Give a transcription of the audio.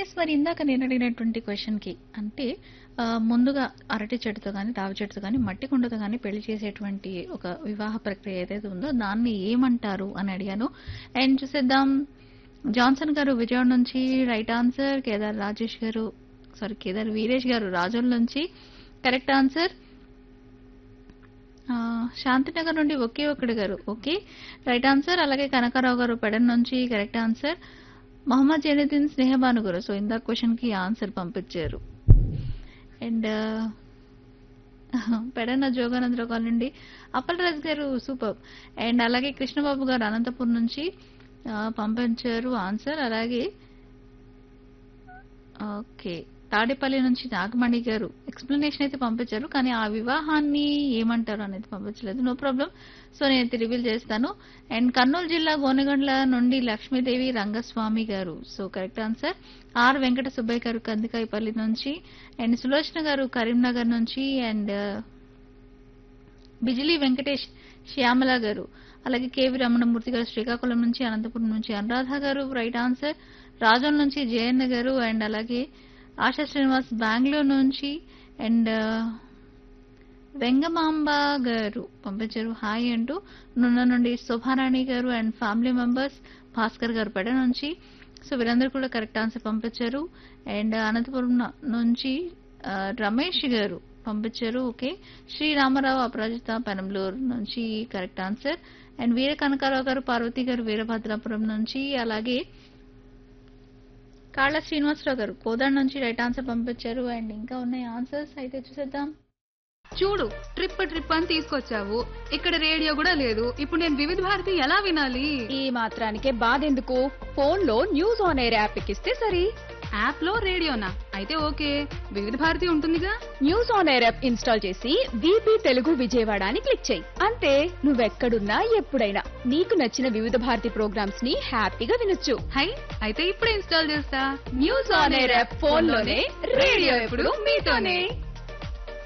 yes మరి ఇందాక నేను అడిగినటువంటి క్వశ్చన్కి అంటే ఆ, ముందుగా అరటి చెట్టుతో కానీ రావి చెట్టుతో కానీ మట్టి కుండతో కానీ పెళ్లి చేసేటువంటి ఒక వివాహ ప్రక్రియ ఏదైతే ఉందో దాన్ని ఏమంటారు అని అడిగాను అండ్ చూసేద్దాం జాన్సన్ గారు విజయవాడ నుంచి రైట్ ఆన్సర్ కేదార్ రాజేష్ గారు సారీ కేదార్ వీరేష్ గారు రాజోల్ నుంచి కరెక్ట్ ఆన్సర్ ఆ, శాంతినగర్ నుండి ఒకే ఒక్కడు గారు ఓకే రైట్ ఆన్సర్ అలాగే కనకారావు గారు పెడన్ నుంచి correct answer Mohammed Zainuddin Snehabanu garu so ఇందాక క్వశ్చన్ కి ఆన్సర్ పంపించారు అండ్ పెడన్న జోగానందరావు గారి నుండి అప్పల్ రాజ్ గారు సూపర్ అండ్ అలాగే కృష్ణబాబు గారు అనంతపురం నుంచి ఆ, పంపించారు ఆన్సర్ అలాగే ఓకే తాడేపల్లి నుంచి నాగమణి గారు ఎక్స్ప్లెనేషన్ అయితే పంపించారు కానీ ఆ వివాహాన్ని ఏమంటారు అనేది పంపించలేదు నో ప్రాబ్లం సో నేను అయితే రివీల్ చేస్తాను అండ్ కర్నూలు జిల్లా గోనెగండ్ల నుండి Lakshmidevi Rangaswamy garu so correct answer R Venkata Subbaiah garu Kandikayapalli నుంచి అండ్ సులోచన గారు కరీంనగర్ నుంచి అండ్ బిజిలీ వెంకటేష్ శ్యామల గారు అలాగే కేవి రమణమూర్తి గారు శ్రీకాకుళం నుంచి అనంతపురం నుంచి అనురాధ గారు రైట్ ఆన్సర్ రాజోల్ నుంచి జయన్న గారు అండ్ అలాగే ఆశా శ్రీనివాస్ బెంగళూరు నుంచి అండ్ వెంగమాంబ గారు పంపించారు హాయ్ అంటూ నున్న నుండి శోభారాణి గారు అండ్ ఫ్యామిలీ మెంబర్స్ భాస్కర్ గారు పెడ నుంచి సో వీరందరూ కూడా కరెక్ట్ ఆన్సర్ పంపించారు అండ్ అనంతపురం న- నుంచి ఆ, రమేష్ గారు పంపించారు ఓకే శ్రీరామారావు అపరాజిత పెనంలూరు నుంచి correct answer and Veera Kanakarao garu Parvati గారు వీరభద్రాపురం నుంచి అలాగే కాళ్ళ శ్రీనివాసరావు గారు కోదాడ నుంచి రైట్ ఆన్సర్ పంపించారు అండ్ ఇంకా ఉన్నాయి ఆన్సర్స్ అయితే చూసేద్దాం చూడు ట్రిప్ ట్రిప్ అని తీసుకొచ్చావు ఇక్కడ రేడియో కూడా లేదు ఇప్పుడు నేను వివిధ భారతి ఎలా వినాలి ఈ మాత్రానికే బాధెందుకు ఫోన్ లో న్యూస్ ఆన్ ఎయిర్ యాప్ ఎక్కిస్తే సరి యాప్ లో రేడియోనా అయితే ఓకే వివిధ భారతి ఉంటుందిగా news on air app install చేసి బీపీ తెలుగు విజయవాడ అని క్లిక్ చేయి అంతే నువ్వెక్కడున్నా ఎప్పుడైనా నీకు నచ్చిన వివిధ భారతి ప్రోగ్రామ్స్ ని హ్యాపీగా వినొచ్చు హై అయితే ఇప్పుడే ఇన్స్టాల్ చేస్తా news on air app phone లోనే రేడియో ఎప్పుడు మీతోనే